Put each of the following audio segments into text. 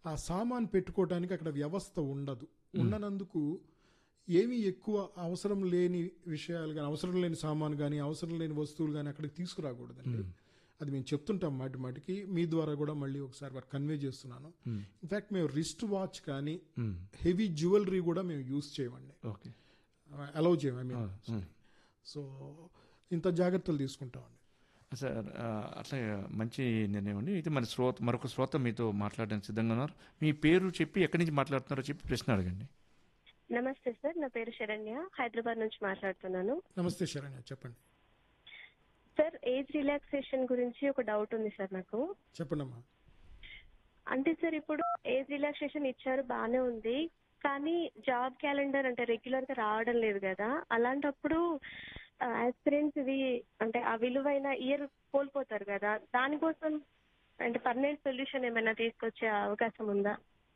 ఆ సామాన్ పెట్టుకోవడానికి అక్కడ వ్యవస్థ ఉండదు ఉండనందుకు ఏమీ ఎక్కువ అవసరం లేని విషయాలు కానీ అవసరం లేని సామాన్ కానీ అవసరం లేని వస్తువులు కానీ అక్కడికి తీసుకురాకూడదండి అది మేము చెప్తుంటాం మాటి మాటికి మీ ద్వారా కూడా మళ్ళీ ఒకసారి వారు కన్వే చేస్తున్నాను ఇన్ఫాక్ట్ మేము రిస్ట్ వాచ్ కానీ హెవీ జ్యువెలరీ కూడా మేము యూస్ చేయమండి ఓకే అలౌ చేయము ఐ మీన్ సో ఇంత జాగ్రత్తలు తీసుకుంటామండి సార్ ఆ, అట్లా మంచి నిర్ణయం అండి అయితే మన శ్రోత మరొక శ్రోత మీతో మాట్లాడడానికి సిద్ధంగా ఉన్నారు మీ పేరు చెప్పి ఎక్కడి నుంచి మాట్లాడుతున్నారో చెప్పి ప్రశ్న అడగండి నమస్తే సార్ నా పేరు శరణ్య హైదరాబాద్ నుంచి మాట్లాడుతున్నాను నమస్తే శరణ్య చెప్పండి సార్ ఏజ్ రిలాక్సేషన్ గురించి ఒక డౌట్ ఉంది సార్ నాకు చెప్పండి అమ్మా అంటే సార్ ఇప్పుడు ఏజ్ రిలాక్సేషన్ ఇచ్చారు బానే ఉంది కానీ జాబ్ క్యాలెండర్ అంటే రెగ్యులర్ గా రావడం లేదు కదా అలాంటప్పుడు ఆస్పిరెంట్స్ ఇది అంటే ఆ విలువైన ఇయర్ కోల్పోతారు కదా దానికోసం అంటే పర్మనెంట్ సొల్యూషన్ ఏమైనా తీసుకొచ్చే అవకాశం ఉందా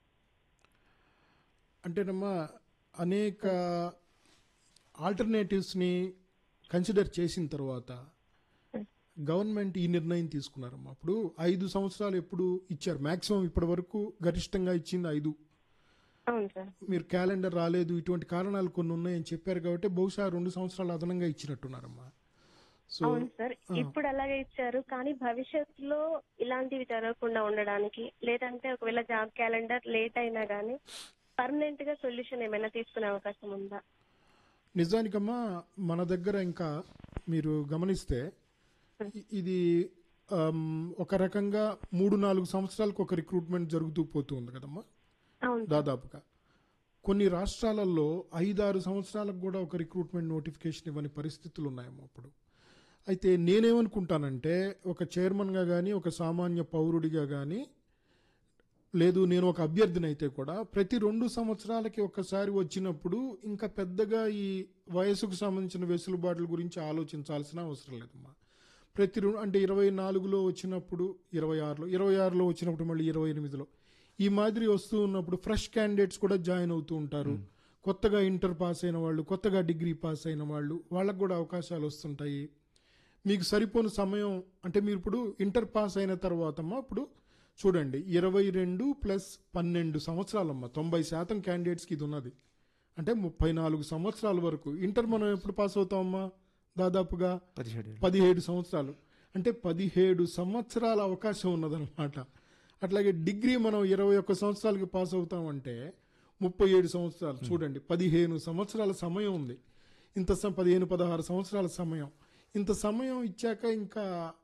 అంటేనమ్మా అనేక ఆల్టర్నేటివ్స్ని కన్సిడర్ చేసిన తర్వాత గవర్నమెంట్ ఈ నిర్ణయం తీసుకున్నారమ్మా అప్పుడు ఐదు సంవత్సరాలు ఎప్పుడు ఇచ్చారు మాక్సిమం ఇప్పటి వరకు గరిష్టంగా ఇచ్చింది ఐదు అవును సార్ మీరు క్యాలెండర్ రాలేదు ఇటువంటి కారణాలు కొన్ని ఉన్నాయని చెప్పారు కాబట్టి బహుశా రెండు సంవత్సరాలు అదనంగా ఇచ్చినట్టున్నారమ్మా సో అవును సార్ ఇప్పుడు అలాగే ఇచ్చారు కానీ భవిష్యత్తులో ఇలాంటివి జరగకుండా ఉండడానికి లేదంటే ఒకవేళ జాబ్ క్యాలెండర్ లేట్ అయినా గానీ పర్మనెంట్ గా సొల్యూషన్ ఏమైనా తీసుకునే అవకాశం ఉందా నిజానికమ్మా మన దగ్గర ఇంకా మీరు గమనిస్తే ఇ- ఇది ఆమ్, ఒక రకంగా మూడు నాలుగు సంవత్సరాలకు ఒక రిక్రూట్మెంట్ జరుగుతూ పోతూ ఉంది కదమ్మా అవును దాదాపుగా కొన్ని రాష్ట్రాలలో ఐదారు సంవత్సరాలకు కూడా ఒక రిక్రూట్మెంట్ నోటిఫికేషన్ ఇవ్వని పరిస్థితులు ఉన్నాయేమో అప్పుడు అయితే నేనేమనుకుంటానంటే ఒక చైర్మన్గా కానీ ఒక సామాన్య పౌరుడిగా కానీ లేదు నేను ఒక అభ్యర్థిని అయితే కూడా ప్రతి రెండు సంవత్సరాలకి ఒక్కసారి వచ్చినప్పుడు ఇంకా పెద్దగా ఈ వయసుకు సంబంధించిన వెసులుబాట్ల గురించి ఆలోచించాల్సిన అవసరం లేదమ్మా ప్రతి రెండు అంటే ఇరవై నాలుగులో వచ్చినప్పుడు ఇరవై ఆరులో ఇరవై ఆరులో వచ్చినప్పుడు మళ్ళీ ఇరవై ఎనిమిదిలో ఈ మాదిరి వస్తూ ఉన్నప్పుడు ఫ్రెష్ క్యాండిడేట్స్ కూడా జాయిన్ అవుతూ ఉంటారు కొత్తగా ఇంటర్ పాస్ అయిన వాళ్ళు కొత్తగా డిగ్రీ పాస్ అయిన వాళ్ళు వాళ్ళకు కూడా అవకాశాలు వస్తుంటాయి మీకు సరిపోని సమయం అంటే మీరు ఇప్పుడు ఇంటర్ పాస్ అయిన తర్వాతమ్మా ఇప్పుడు చూడండి ఇరవై రెండు ప్లస్ పన్నెండు సంవత్సరాలమ్మా తొంభై శాతం క్యాండిడేట్స్కి ఇది ఉన్నది అంటే ముప్పై నాలుగు సంవత్సరాల వరకు ఇంటర్ మనం ఎప్పుడు పాస్ అవుతామమ్మా దాదాపుగా పదిహేడు ఏళ్ళు. పదిహేడు సంవత్సరాలు అంటే పదిహేడు సంవత్సరాల అవకాశం ఉన్నదన్నమాట అట్లాగే డిగ్రీ మనం ఇరవై ఒక్క సంవత్సరాలకి పాస్ అవుతామంటే ముప్పై ఏడు సంవత్సరాలు చూడండి పదిహేను సంవత్సరాల సమయం ఉంది ఇంత స- పదిహేను పదహారు సంవత్సరాల సమయం ఇంత సమయం ఇచ్చాక ఇంకా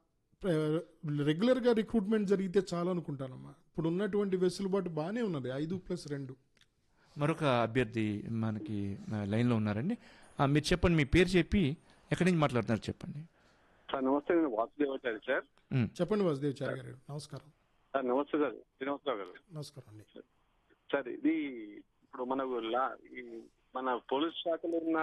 ప్ర- రెగ్యులర్గా రిక్రూట్మెంట్ జరిగితే చాలా అనుకుంటానమ్మా ఇప్పుడు ఉన్నటువంటి వెసులుబాటు బాగానే ఉన్నది ఐదు ప్లస్ రెండు మరొక అభ్యర్థి మనకి ఆ, లైన్లో ఉన్నారండి ఆ, మీరు చెప్పండి మీ పేరు చెప్పి ఎక్కడి నుంచి మాట్లాడుతున్నారు చెప్పండి సార్ నమస్తే నేను వాసుదేవాచారి సార్ ఉమ్, చెప్పండి వాసుదేవచారి గారు నమస్కారం సార్ నమస్తే సార్ శ్రీనివాసరావు గారు నమస్కారం అండి సార్ ఇది ఇప్పుడు మనకు లా ఈ మన పోలీస్ శాఖలో ఉన్న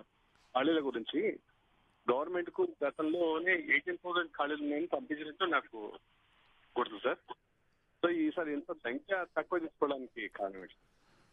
ఖాళీల గురించి గవర్నమెంట్ కు గతంలోనే ఎయిటీన్ థౌసండ్ ఖాళీలు ఉన్నాయని పంపించినట్టు నాకు గుర్తు సార్ సో ఈసారి ఇంత సంఖ్య తక్కువ తీసుకోవడానికి కారణం ఏంటి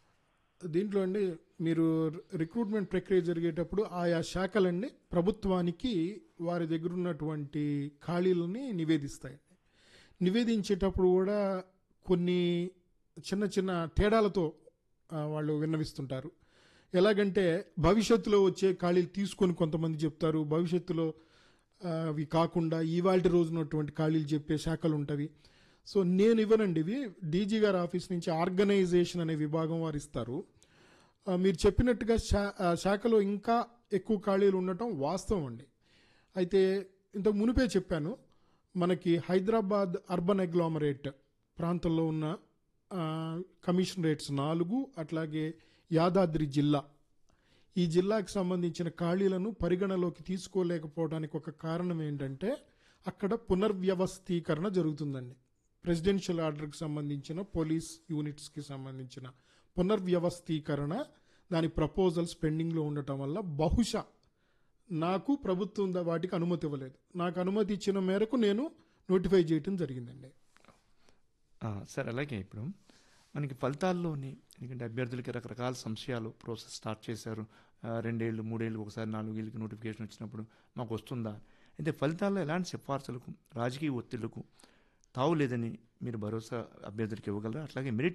దీంట్లో అండి మీరు రిక్రూట్మెంట్ ప్రక్రియ జరిగేటప్పుడు ఆయా శాఖలన్నీ ప్రభుత్వానికి వారి దగ్గర ఉన్నటువంటి ఖాళీలని నివేదిస్తాయండి నివేదించేటప్పుడు కూడా కొన్ని చిన్న చిన్న తేడాలతో ఆ, వాళ్ళు విన్నవిస్తుంటారు ఎలాగంటే భవిష్యత్తులో వచ్చే ఖాళీలు తీసుకొని కొంతమంది చెప్తారు భవిష్యత్తులో ఆ, అవి కాకుండా ఇవాళ రోజునటువంటి ఖాళీలు చెప్పే శాఖలు ఉంటవి సో నేను ఇవ్వనండి ఇవి డీజీ గారి ఆఫీస్ నుంచి ఆర్గనైజేషన్ అనే విభాగం వారు ఇస్తారు ఆ, మీరు చెప్పినట్టుగా శా ఆ, శాఖలో ఇంకా ఎక్కువ ఖాళీలు ఉండటం వాస్తవం అండి అయితే ఇంతకు మునిపే చెప్పాను మనకి హైదరాబాద్ అర్బన్ అగ్లామరేట్ ప్రాంతంలో ఉన్న ఆ, కమిషనరేట్స్ నాలుగు అట్లాగే యాదాద్రి జిల్లా ఈ జిల్లాకు సంబంధించిన ఖాళీలను పరిగణలోకి తీసుకోలేకపోవడానికి ఒక కారణం ఏంటంటే అక్కడ పునర్వ్యవస్థీకరణ జరుగుతుందండి ప్రెసిడెన్షియల్ ఆర్డర్కి సంబంధించిన పోలీస్ యూనిట్స్కి సంబంధించిన పునర్వ్యవస్థీకరణ దాని ప్రపోజల్స్ పెండింగ్లో ఉండటం వల్ల బహుశా నాకు ప్రభుత్వం దా- వాటికి అనుమతి ఇవ్వలేదు నాకు అనుమతి ఇచ్చిన మేరకు నేను నోటిఫై చేయటం జరిగిందండి ఆ, సార్ అలాగే ఇప్పుడు మనకి ఫలితాల్లోని ఎందుకంటే అభ్యర్థులకి రకరకాల సంశయాలు ప్రాసెస్ స్టార్ట్ చేశారు ఆ, రెండేళ్ళు మూడేళ్ళు ఒకసారి నాలుగేళ్ళకి నోటిఫికేషన్ వచ్చినప్పుడు మాకు వస్తుందా అయితే ఫలితాల్లో ఎలాంటి సిఫార్సులకు రాజకీయ ఒత్తిళ్లకు తావు లేదని మీరు భరోసా అభ్యర్థులకు ఇవ్వగలరా అట్లాగే మెరిట్